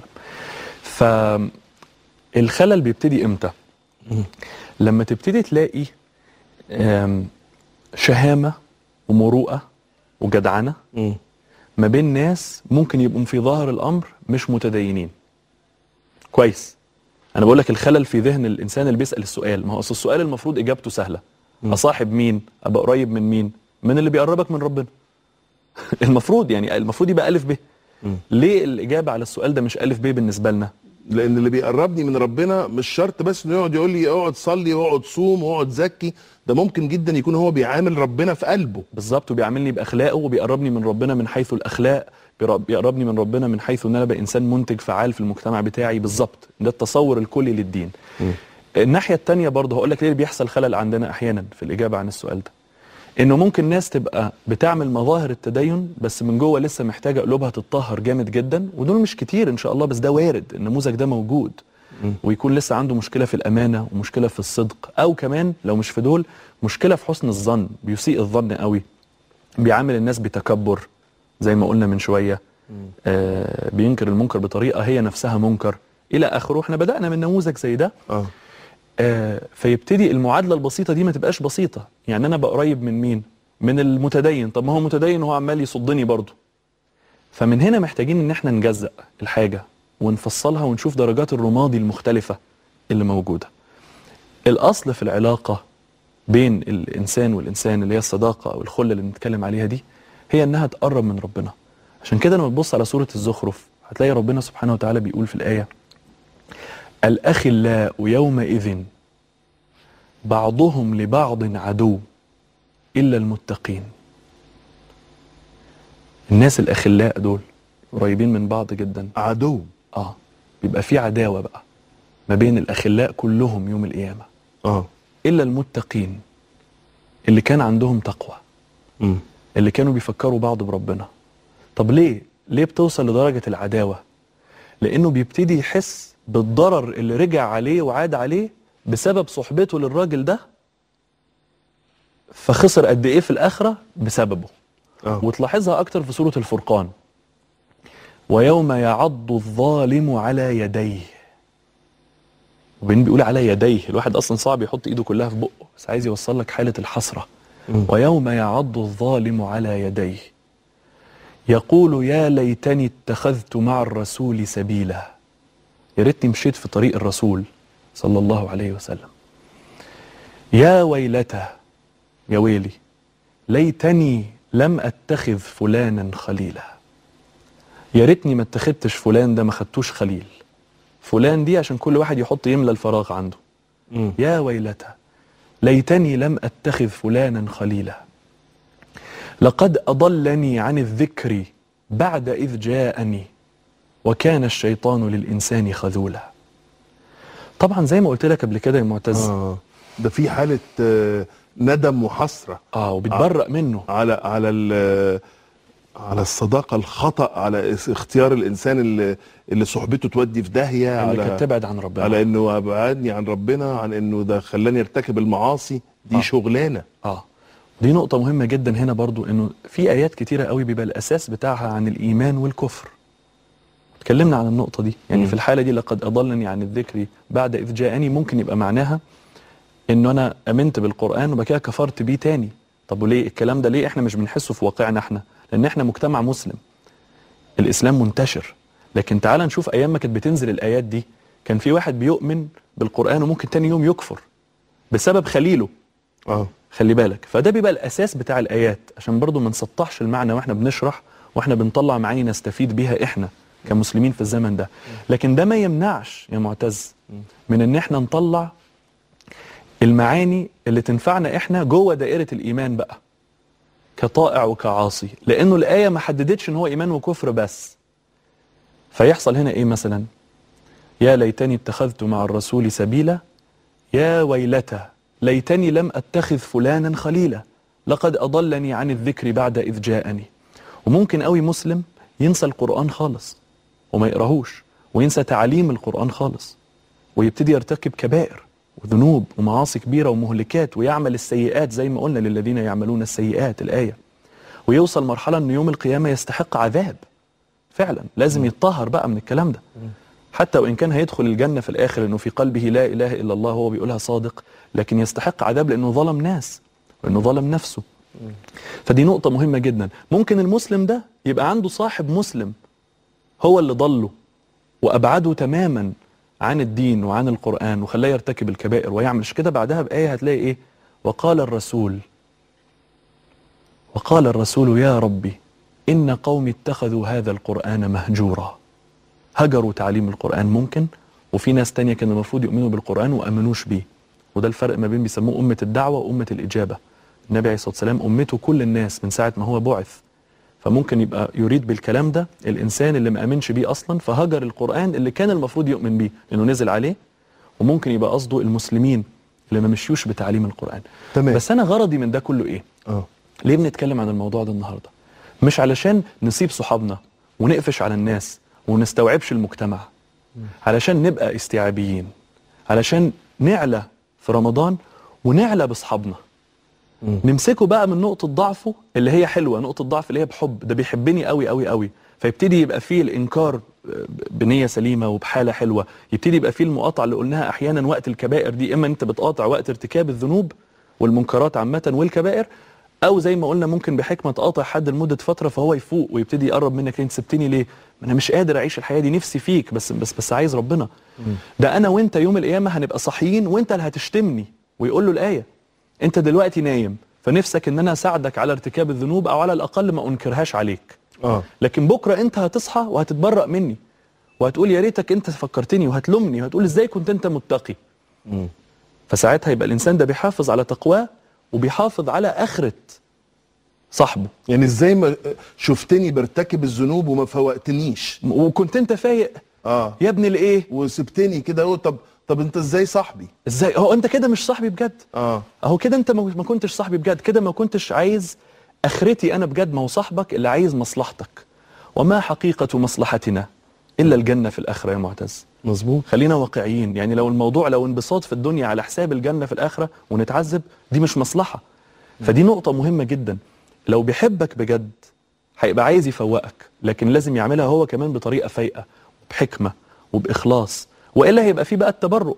Speaker 3: فالخلل بيبتدي إمتى لما تبتدي تلاقي آم، شهامة ومروءة وجدعنة ما بين ناس ممكن يبقوا في ظاهر الامر مش متدينين كويس انا بقول لك الخلل في ذهن الانسان اللي بيسال السؤال ما هو اصل السؤال المفروض اجابته سهله اصاحب مين ابقى قريب من مين من اللي بيقربك من ربنا المفروض يعني المفروض يبقى الف ب ليه الاجابه على السؤال ده مش الف ب بالنسبه لنا
Speaker 2: لان اللي بيقربني من ربنا مش شرط بس انه يقعد يقول لي اقعد صلي واقعد صوم واقعد زكي ده ممكن جدا يكون هو بيعامل ربنا في قلبه
Speaker 3: بالظبط وبيعاملني باخلاقه وبيقربني من ربنا من حيث الاخلاق بير- بيقربني من ربنا من حيث ان انا ابقى انسان منتج فعال في المجتمع بتاعي بالظبط ده التصور الكلي للدين الناحيه الثانيه برضه هقول لك ليه بيحصل خلل عندنا احيانا في الاجابه عن السؤال ده انه ممكن ناس تبقى بتعمل مظاهر التدين بس من جوه لسه محتاجه قلوبها تتطهر جامد جدا ودول مش كتير ان شاء الله بس ده وارد النموذج ده موجود ويكون لسه عنده مشكله في الامانه ومشكله في الصدق او كمان لو مش في دول مشكله في حسن الظن بيسيء الظن قوي بيعامل الناس بتكبر زي ما قلنا من شويه آه بينكر المنكر بطريقه هي نفسها منكر الى اخره احنا بدانا من نموذج زي ده
Speaker 2: اه
Speaker 3: آه، فيبتدي المعادله البسيطه دي ما تبقاش بسيطه يعني انا بقى قريب من مين من المتدين طب ما هو متدين وهو عمال يصدني برضه فمن هنا محتاجين ان احنا نجزأ الحاجة ونفصلها ونشوف درجات الرمادي المختلفة اللي موجودة الأصل في العلاقة بين الإنسان والإنسان اللي هي الصداقة أو الخلة اللي بنتكلم عليها دي هي إنها تقرب من ربنا عشان كده لما تبص على سورة الزخرف هتلاقي ربنا سبحانه وتعالى بيقول في الآية الأخلاء يومئذ بعضهم لبعض عدو إلا المتقين الناس الأخلاء دول قريبين من بعض جدا
Speaker 2: عدو
Speaker 3: اه بيبقى في عداوة بقى ما بين الأخلاء كلهم يوم القيامة
Speaker 2: اه
Speaker 3: إلا المتقين اللي كان عندهم تقوى
Speaker 2: مم.
Speaker 3: اللي كانوا بيفكروا بعض بربنا طب ليه؟ ليه بتوصل لدرجة العداوة؟ لأنه بيبتدي يحس بالضرر اللي رجع عليه وعاد عليه بسبب صحبته للراجل ده فخسر قد إيه في الآخرة بسببه
Speaker 2: اه
Speaker 3: وتلاحظها أكتر في سورة الفرقان ويوم يعض الظالم على يديه وبين بيقول على يديه الواحد أصلا صعب يحط إيده كلها في بقه بس عايز يوصل لك حالة الحسرة
Speaker 2: مم.
Speaker 3: ويوم يعض الظالم على يديه يقول يا ليتني اتخذت مع الرسول سبيلا يا ريتني مشيت في طريق الرسول صلى الله عليه وسلم يا ويلته يا ويلي ليتني لم اتخذ فلانا خليلا يا ريتني ما اتخذتش فلان ده ما خدتوش خليل فلان دي عشان كل واحد يحط يملى الفراغ عنده
Speaker 2: مم.
Speaker 3: يا ويلتى ليتني لم اتخذ فلانا خليلا لقد اضلني عن الذكر بعد اذ جاءني وكان الشيطان للانسان خذولا طبعا زي ما قلت لك قبل كده يا معتز اه,
Speaker 2: اه ده في حالة آه، ندم وحسرة
Speaker 3: آه وبتبرأ منه
Speaker 2: على على ال- على الصداقة الخطأ على اس- اختيار الإنسان اللي اللي صحبته تودي في داهية
Speaker 3: اللي كانت
Speaker 2: على
Speaker 3: تبعد عن ربنا
Speaker 2: على إنه أبعدني عن ربنا عن إنه ده خلاني أرتكب المعاصي دي
Speaker 3: آه.
Speaker 2: شغلانة
Speaker 3: اه دي نقطة مهمة جدا هنا برضو انه في ايات كتيرة قوي بيبقى الاساس بتاعها عن الايمان والكفر اتكلمنا عن النقطة دي يعني
Speaker 2: مم.
Speaker 3: في الحالة دي لقد اضلني عن الذكر بعد اذ جاءني ممكن يبقى معناها انه انا امنت بالقرآن وبعد كده كفرت بيه تاني طب وليه الكلام ده ليه احنا مش بنحسه في واقعنا احنا لان احنا مجتمع مسلم الاسلام منتشر لكن تعال نشوف ايام ما كانت بتنزل الايات دي كان في واحد بيؤمن بالقرآن وممكن تاني يوم يكفر بسبب خليله
Speaker 2: اه
Speaker 3: خلي بالك فده بيبقى الاساس بتاع الايات عشان برضو ما نسطحش المعنى واحنا بنشرح واحنا بنطلع معاني نستفيد بيها احنا كمسلمين في الزمن ده لكن ده ما يمنعش يا معتز من ان احنا نطلع المعاني اللي تنفعنا احنا جوه دائره الايمان بقى كطائع وكعاصي لانه الايه ما حددتش ان هو ايمان وكفر بس فيحصل هنا ايه مثلا يا ليتني اتخذت مع الرسول سبيلا يا ويلتى ليتني لم اتخذ فلانا خليلا لقد اضلني عن الذكر بعد اذ جاءني وممكن قوي مسلم ينسى القران خالص وما يقراهوش وينسى تعاليم القران خالص ويبتدي يرتكب كبائر وذنوب ومعاصي كبيره ومهلكات ويعمل السيئات زي ما قلنا للذين يعملون السيئات الايه ويوصل مرحله ان يوم القيامه يستحق عذاب فعلا لازم يتطهر بقى من الكلام ده حتى وان كان هيدخل الجنه في الاخر انه في قلبه لا اله الا الله هو بيقولها صادق لكن يستحق عذاب لانه ظلم ناس وانه ظلم نفسه فدي نقطه مهمه جدا ممكن المسلم ده يبقى عنده صاحب مسلم هو اللي ضله وابعده تماما عن الدين وعن القران وخلاه يرتكب الكبائر ويعمل مش كده بعدها بايه هتلاقي ايه وقال الرسول وقال الرسول يا ربي ان قومي اتخذوا هذا القران مهجورا هجروا تعليم القرآن ممكن وفي ناس تانية كان المفروض يؤمنوا بالقرآن وأمنوش بيه وده الفرق ما بين بيسموه أمة الدعوة وأمة الإجابة النبي عليه الصلاة والسلام أمته كل الناس من ساعة ما هو بعث فممكن يبقى يريد بالكلام ده الإنسان اللي ما أمنش بيه أصلا فهجر القرآن اللي كان المفروض يؤمن بيه لأنه نزل عليه وممكن يبقى قصده المسلمين اللي ما مشيوش بتعليم القرآن
Speaker 2: تمام.
Speaker 3: بس أنا غرضي من ده كله إيه
Speaker 2: اه
Speaker 3: ليه بنتكلم عن الموضوع ده النهارده؟ مش علشان نسيب صحابنا ونقفش على الناس ونستوعبش المجتمع علشان نبقى استيعابيين علشان نعلى في رمضان ونعلى باصحابنا
Speaker 2: مم.
Speaker 3: نمسكه بقى من نقطة ضعفه اللي هي حلوة نقطة ضعف اللي هي بحب ده بيحبني قوي قوي قوي فيبتدي يبقى فيه الإنكار بنية سليمة وبحالة حلوة يبتدي يبقى فيه المقاطعة اللي قلناها أحيانا وقت الكبائر دي إما أنت بتقاطع وقت ارتكاب الذنوب والمنكرات عامة والكبائر او زي ما قلنا ممكن بحكمه تقاطع حد لمده فتره فهو يفوق ويبتدي يقرب منك انت سبتني ليه ما انا مش قادر اعيش الحياه دي نفسي فيك بس بس بس عايز ربنا ده انا وانت يوم القيامه هنبقى صاحيين وانت اللي هتشتمني ويقول له الايه انت دلوقتي نايم فنفسك ان انا اساعدك على ارتكاب الذنوب او على الاقل ما انكرهاش عليك
Speaker 2: اه
Speaker 3: لكن بكره انت هتصحى وهتتبرأ مني وهتقول يا ريتك انت فكرتني وهتلومني وهتقول ازاي كنت انت متقي فساعتها يبقى الانسان ده بيحافظ على تقواه وبيحافظ على اخره صاحبه
Speaker 2: يعني ازاي ما شفتني برتكب الذنوب وما فوقتنيش
Speaker 3: وكنت انت فايق
Speaker 2: اه
Speaker 3: يا ابن الايه
Speaker 2: وسبتني كده اهو طب طب انت ازاي صاحبي
Speaker 3: ازاي هو انت كده مش صاحبي بجد
Speaker 2: اه
Speaker 3: اهو كده انت ما ما كنتش صاحبي بجد كده ما كنتش عايز اخرتي انا بجد ما هو صاحبك اللي عايز مصلحتك وما حقيقه مصلحتنا الا الجنه في الاخره يا معتز
Speaker 2: مظبوط
Speaker 3: خلينا واقعيين يعني لو الموضوع لو انبساط في الدنيا على حساب الجنة في الآخرة ونتعذب دي مش مصلحة فدي نقطة مهمة جدا لو بيحبك بجد هيبقى عايز يفوقك لكن لازم يعملها هو كمان بطريقة فايقة بحكمة وبإخلاص وإلا هيبقى في بقى التبرؤ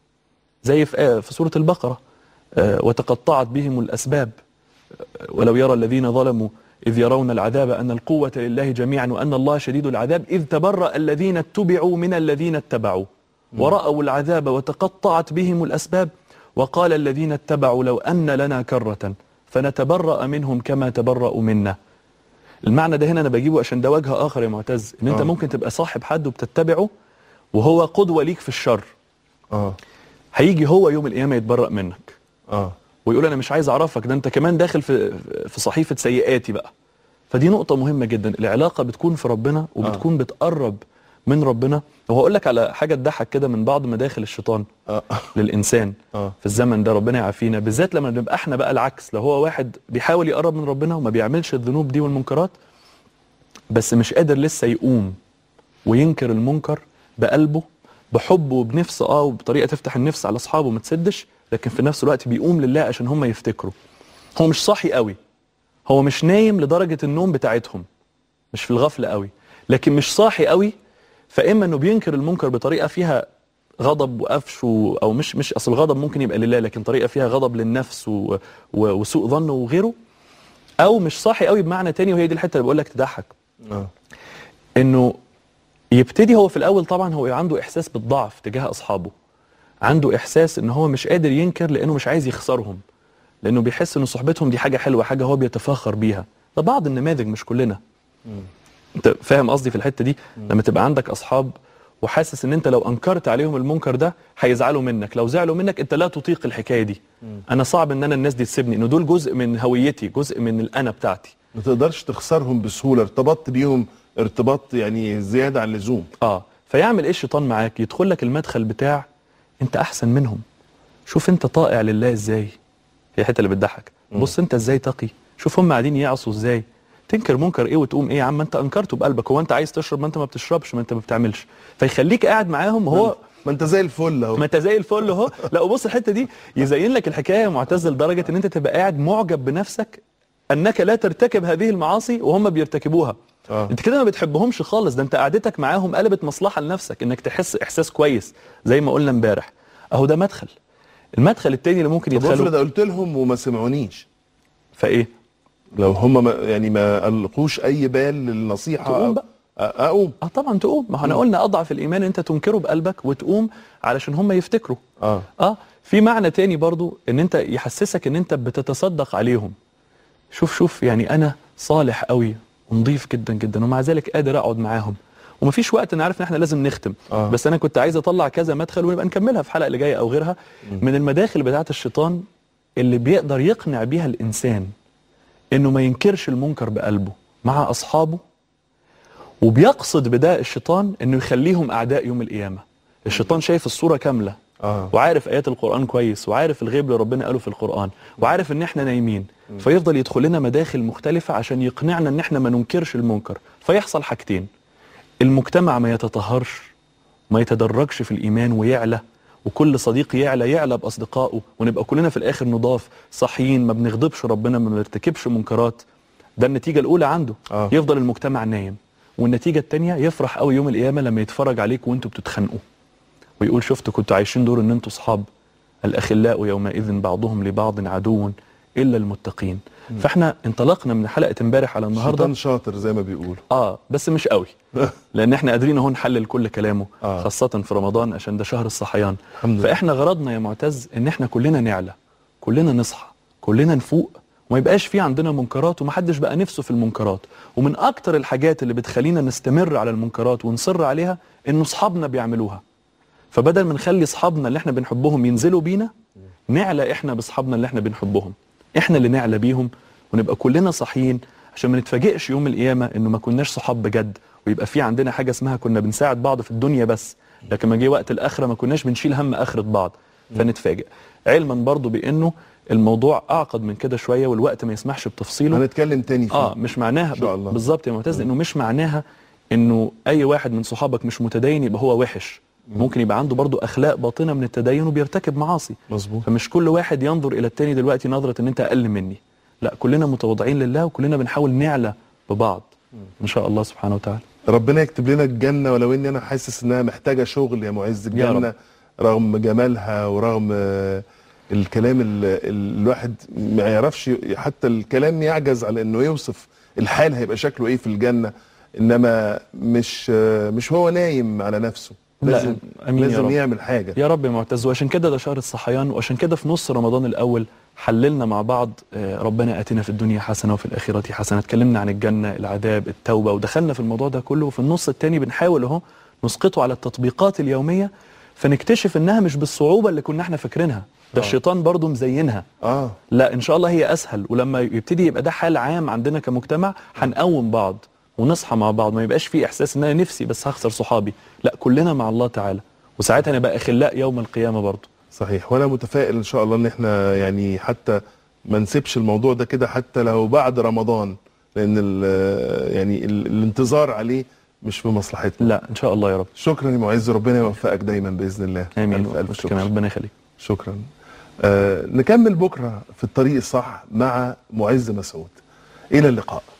Speaker 3: زي في, آه في سورة البقرة آه وتقطعت بهم الأسباب آه ولو يرى الذين ظلموا إذ يرون العذاب أن القوة لله جميعا وأن الله شديد العذاب إذ تبرأ الذين اتبعوا من الذين اتبعوا ورأوا العذاب وتقطعت بهم الأسباب وقال الذين اتبعوا لو أن لنا كرة فنتبرأ منهم كما تبرأوا منا المعنى ده هنا أنا بجيبه عشان ده وجه آخر يا معتز إن أنت
Speaker 2: آه.
Speaker 3: ممكن تبقى صاحب حد وبتتبعه وهو قدوة ليك في الشر
Speaker 2: اه
Speaker 3: هيجي هو يوم القيامة يتبرأ منك
Speaker 2: اه
Speaker 3: ويقول انا مش عايز اعرفك ده انت كمان داخل في في صحيفه سيئاتي بقى فدي نقطه مهمه جدا العلاقه بتكون في ربنا وبتكون بتقرب من ربنا وهقول لك على حاجه تضحك كده من بعض مداخل الشيطان
Speaker 2: اه
Speaker 3: للانسان
Speaker 2: اه
Speaker 3: في الزمن ده ربنا يعافينا بالذات لما نبقى احنا بقى العكس لو هو واحد بيحاول يقرب من ربنا وما بيعملش الذنوب دي والمنكرات بس مش قادر لسه يقوم وينكر المنكر بقلبه بحبه وبنفس اه وبطريقه تفتح النفس على اصحابه ما تسدش لكن في نفس الوقت بيقوم لله عشان هم يفتكروا هو مش صاحي قوي هو مش نايم لدرجه النوم بتاعتهم مش في الغفله قوي لكن مش صاحي قوي فاما انه بينكر المنكر بطريقه فيها غضب وقفش و- او مش مش اصل الغضب ممكن يبقى لله لكن طريقه فيها غضب للنفس و و وسوء ظن وغيره او مش صاحي قوي بمعنى تاني وهي دي الحته اللي بقول لك تضحك
Speaker 2: اه
Speaker 3: انه يبتدي هو في الاول طبعا هو عنده احساس بالضعف تجاه اصحابه عنده احساس ان هو مش قادر ينكر لانه مش عايز يخسرهم لانه بيحس ان صحبتهم دي حاجه حلوه حاجه هو بيتفاخر بيها ده بعض النماذج مش كلنا انت فاهم قصدي في الحته دي لما تبقى عندك اصحاب وحاسس ان انت لو انكرت عليهم المنكر ده هيزعلوا منك لو زعلوا منك انت لا تطيق الحكايه دي انا صعب ان انا الناس دي تسيبني انه دول جزء من هويتي جزء من الانا بتاعتي
Speaker 2: ما تقدرش تخسرهم بسهوله ارتبطت بيهم ارتباط يعني زياده عن اللزوم
Speaker 3: اه فيعمل ايه الشيطان معاك يدخل لك المدخل بتاع انت احسن منهم شوف انت طائع لله ازاي هي الحته اللي بتضحك بص انت ازاي تقي شوف هم قاعدين يعصوا ازاي تنكر منكر ايه وتقوم ايه يا عم ما انت انكرته بقلبك هو انت عايز تشرب ما انت ما بتشربش ما انت ما بتعملش فيخليك قاعد معاهم وهو
Speaker 2: ما انت زي الفل اهو
Speaker 3: ما انت زي الفل اهو لا وبص الحته دي يزين لك الحكايه يا معتز لدرجه ان انت تبقى قاعد معجب بنفسك انك لا ترتكب هذه المعاصي وهم بيرتكبوها
Speaker 2: آه.
Speaker 3: انت كده ما بتحبهمش خالص ده انت قعدتك معاهم قلبت مصلحه لنفسك انك تحس احساس كويس زي ما قلنا امبارح اهو ده مدخل المدخل التاني اللي ممكن
Speaker 2: طب افرض
Speaker 3: يدخله
Speaker 2: قلت لهم وما سمعونيش
Speaker 3: فايه
Speaker 2: لو هم ما يعني ما القوش اي بال للنصيحه
Speaker 3: تقوم
Speaker 2: أو-
Speaker 3: بقى.
Speaker 2: أ- اقوم
Speaker 3: اه طبعا تقوم ما احنا قلنا اضعف الايمان انت تنكره بقلبك وتقوم علشان هم يفتكروا
Speaker 2: اه
Speaker 3: اه في معنى تاني برضو ان انت يحسسك ان انت بتتصدق عليهم شوف شوف يعني انا صالح قوي ونضيف جدا جدا ومع ذلك قادر اقعد معاهم ومفيش وقت انا عارف ان احنا لازم نختم
Speaker 2: آه.
Speaker 3: بس انا كنت عايز اطلع كذا مدخل ونبقى نكملها في الحلقه اللي جايه او غيرها من المداخل بتاعه الشيطان اللي بيقدر يقنع بيها الانسان انه ما ينكرش المنكر بقلبه مع اصحابه وبيقصد بده الشيطان انه يخليهم اعداء يوم القيامه الشيطان شايف الصوره كامله
Speaker 2: اه
Speaker 3: وعارف ايات القران كويس وعارف الغيب اللي ربنا قاله في القران وعارف ان احنا نايمين فيفضل يدخل لنا مداخل مختلفه عشان يقنعنا ان احنا ما ننكرش المنكر فيحصل حاجتين المجتمع ما يتطهرش ما يتدرجش في الايمان ويعلى وكل صديق يعلى يعلى باصدقائه ونبقى كلنا في الاخر نضاف صحيين ما بنغضبش ربنا ما بنرتكبش منكرات ده النتيجه الاولى عنده
Speaker 2: آه.
Speaker 3: يفضل المجتمع نايم والنتيجه الثانيه يفرح قوي يوم القيامه لما يتفرج عليك وانتوا بتتخانقوا ويقول شفت كنتوا عايشين دور ان انتوا صحاب الاخلاء يومئذ بعضهم لبعض عدو الا المتقين فاحنا انطلقنا من حلقه امبارح على النهارده
Speaker 2: الشيطان شاطر زي ما بيقولوا
Speaker 3: اه بس مش قوي لان احنا قادرين اهو نحلل كل كلامه
Speaker 2: آه.
Speaker 3: خاصه في رمضان عشان ده شهر الصحيان
Speaker 2: الحمد لله.
Speaker 3: فاحنا غرضنا يا معتز ان احنا كلنا نعلى كلنا نصحى كلنا نفوق وما يبقاش في عندنا منكرات ومحدش بقى نفسه في المنكرات ومن اكتر الحاجات اللي بتخلينا نستمر على المنكرات ونصر عليها انه اصحابنا بيعملوها فبدل ما نخلي اصحابنا اللي احنا بنحبهم ينزلوا بينا نعلى احنا باصحابنا اللي احنا بنحبهم احنا اللي نعلى بيهم ونبقى كلنا صاحيين عشان ما نتفاجئش يوم القيامه انه ما كناش صحاب بجد ويبقى في عندنا حاجه اسمها كنا بنساعد بعض في الدنيا بس لكن ما جه وقت الاخره ما كناش بنشيل هم اخره بعض فنتفاجئ علما برضو بانه الموضوع اعقد من كده شويه والوقت ما يسمحش بتفصيله
Speaker 2: هنتكلم تاني فيه
Speaker 3: اه مش معناها
Speaker 2: إن شاء الله.
Speaker 3: بالظبط يا معتز انه مش معناها انه اي واحد من صحابك مش متدين يبقى هو وحش ممكن يبقى عنده برضو اخلاق باطنه من التدين وبيرتكب معاصي
Speaker 2: مظبوط
Speaker 3: فمش كل واحد ينظر الى التاني دلوقتي نظره ان انت اقل مني لا كلنا متواضعين لله وكلنا بنحاول نعلى ببعض ان شاء الله سبحانه وتعالى
Speaker 2: ربنا يكتب لنا الجنة ولو اني انا حاسس انها محتاجة شغل يا معز
Speaker 3: يا
Speaker 2: الجنة
Speaker 3: رب.
Speaker 2: رغم جمالها ورغم آه، الكلام ال- ال- الواحد ما يعرفش ي- حتى الكلام يعجز على انه يوصف الحال هيبقى شكله ايه في الجنة انما مش آه، مش هو نايم على نفسه
Speaker 3: لا،
Speaker 2: لازم
Speaker 3: أمين يا
Speaker 2: لازم
Speaker 3: رب.
Speaker 2: يعمل حاجة
Speaker 3: يا رب يا معتز وعشان كده ده شهر الصحيان وعشان كده في نص رمضان الاول حللنا مع بعض آه، ربنا اتنا في الدنيا حسنه وفي الاخره حسنه اتكلمنا عن الجنه العذاب التوبه ودخلنا في الموضوع ده كله وفي النص التاني بنحاول اهو نسقطه على التطبيقات اليوميه فنكتشف انها مش بالصعوبه اللي كنا احنا فاكرينها ده الشيطان برضو مزينها
Speaker 2: اه
Speaker 3: لا ان شاء الله هي اسهل ولما يبتدي يبقى ده حال عام عندنا كمجتمع هنقوم بعض ونصحى مع بعض ما يبقاش في احساس ان انا نفسي بس هخسر صحابي لا كلنا مع الله تعالى وساعتها نبقى اخلاء يوم القيامه برضو
Speaker 2: صحيح وانا متفائل ان شاء الله ان احنا يعني حتى ما نسيبش الموضوع ده كده حتى لو بعد رمضان لان ال- يعني ال- الانتظار عليه مش في مصلحتنا
Speaker 3: لا ان شاء الله يا رب
Speaker 2: شكرا يا معز ربنا يوفقك دايما باذن الله
Speaker 3: امين
Speaker 2: الف الف
Speaker 3: وأنت كمان
Speaker 2: شكر
Speaker 3: ربنا يخليك
Speaker 2: شكرا آه نكمل بكره في الطريق الصح مع معز مسعود الى اللقاء